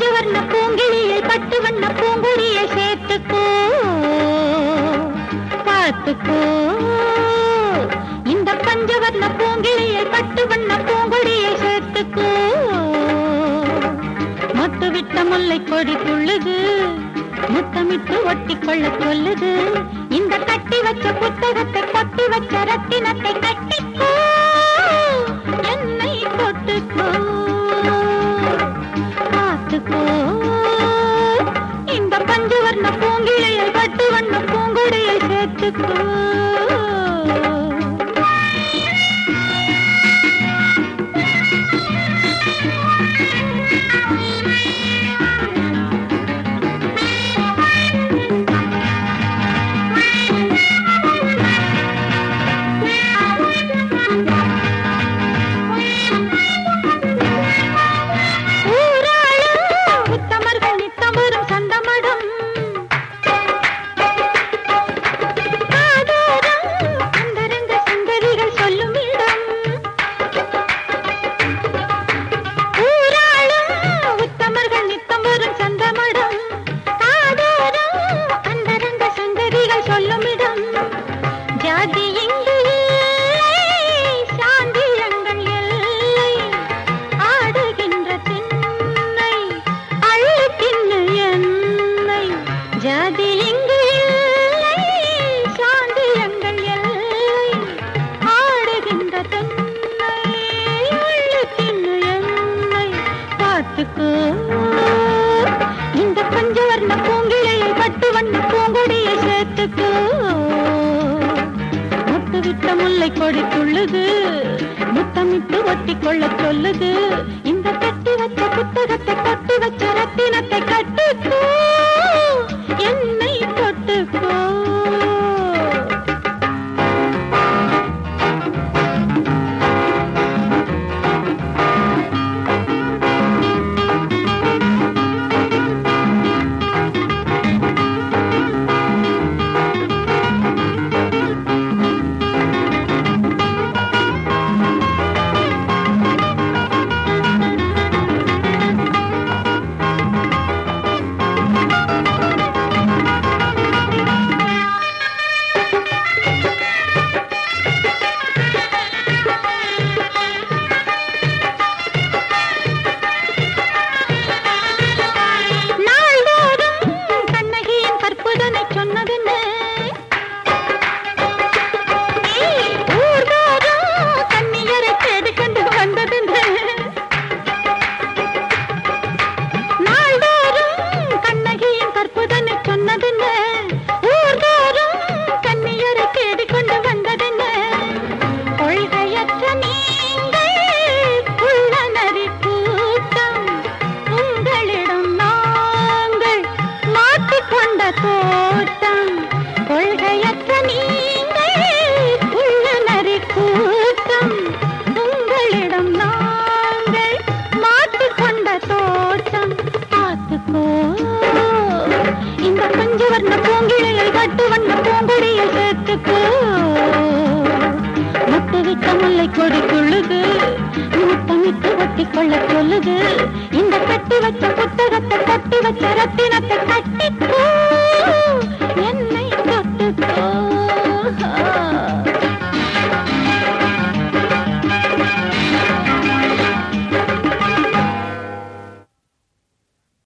பஞ்சவர்ண பூங்கிழியை பட்டு வண்ண பூங்குடியை சேர்த்துக்கோ பார்த்துக்கோ இந்த பஞ்சவர்ண பூங்கிழியை பட்டு வண்ண பூங்குடியை சேர்த்துக்கோ மொட்டு விட்ட முல்லை கொடி துள்ளுது முத்தமிட்டு ஒட்டி கொள்ள சொல்லுது இந்த கட்டி வச்ச புத்தகத்தை கொட்டி வச்ச ரத்தினத்தை கட்டிக்கோ என்னை தொட்டுக்கோ பார்த்துக்கோ இந்த பஞ்சவர்ண பூங்கிளையை பட்டு வண்ண பூங்குடியை சேர்த்துக்கோ ஊராளும் உத்தமர்கள் நித்தமரும் சந்தமடும் ஆதாரம் அந்தரங்க சுந்தரிகள் சொல்லும் இடம் ஊராளும் உத்தமர்கள் நித்தமரும் சந்தமடும் ஆதாரம் அந்தரங்க சுந்தரிகள் சொல்லும் இடம் ஜாதி இங்கு இல்லை சாந்தியங்கள் எல்லை ஆடுகின்ற திண்ணை அழுக்கின்ற என்னை ஜாதி இங்கு இல்லை சாந்தியங்கள் எல்லை ஆடுகின்ற திண்ணை அழுக்கின்ற என்னை பார்த்துக்கோ இந்த பஞ்சவர்ண பூங்கிளையை பட்டு வண்ண பூங்கொடியை சேர்த்துக்கோ முட்டு விட்ட முல்லை கொடி துள்ளுது முத்தமிட்டு ஒட்டி கொள்ள சொல்லுது இந்த கட்டி வச்ச புத்தகத்தை கட்டி வச்ச ரத்தினத்தை கட்டுக்கோ என்னை தொட்டுக்கோ நாள்தோறும் கண்ணகியின் கற்புதனை சொன்னதென்ன ஊர்தோறும் கண்ணியரை தேடி கொண்டு வந்ததென்ன நாள்தோறும் கண்ணகியின் கற்புதனை சொன்னதென்ன ஊர்தோறும் கண்ணியரை தேடி கொண்டு வந்ததென்ன கொள்கையற்ற நீங்கள் உள்ள நரி கூட்டம் உங்களிடம் நாங்கள் மாட்டிக்கொண்ட தோட்டம் கொள்கையற்ற நீங்கள் உள்ள நரி கூட்டம் உங்களிடம் நாங்கள் மாட்டிக்கொண்ட தோட்டம் பார்த்துக்கோ இந்த பஞ்சவர்ண பூங்கிளையை கட்டு வண்ண பூங்குடியை சேர்த்துக்கோ முட்டு விட்ட முல்லை கொடி துள்ளுது முத்தமிட்டு ஒட்டி கொள்ள சொல்லுது இந்த கட்டி வச்ச புத்தகத்தை கட்டி வச்ச ரத்தினத்தை கட்டிக்கோ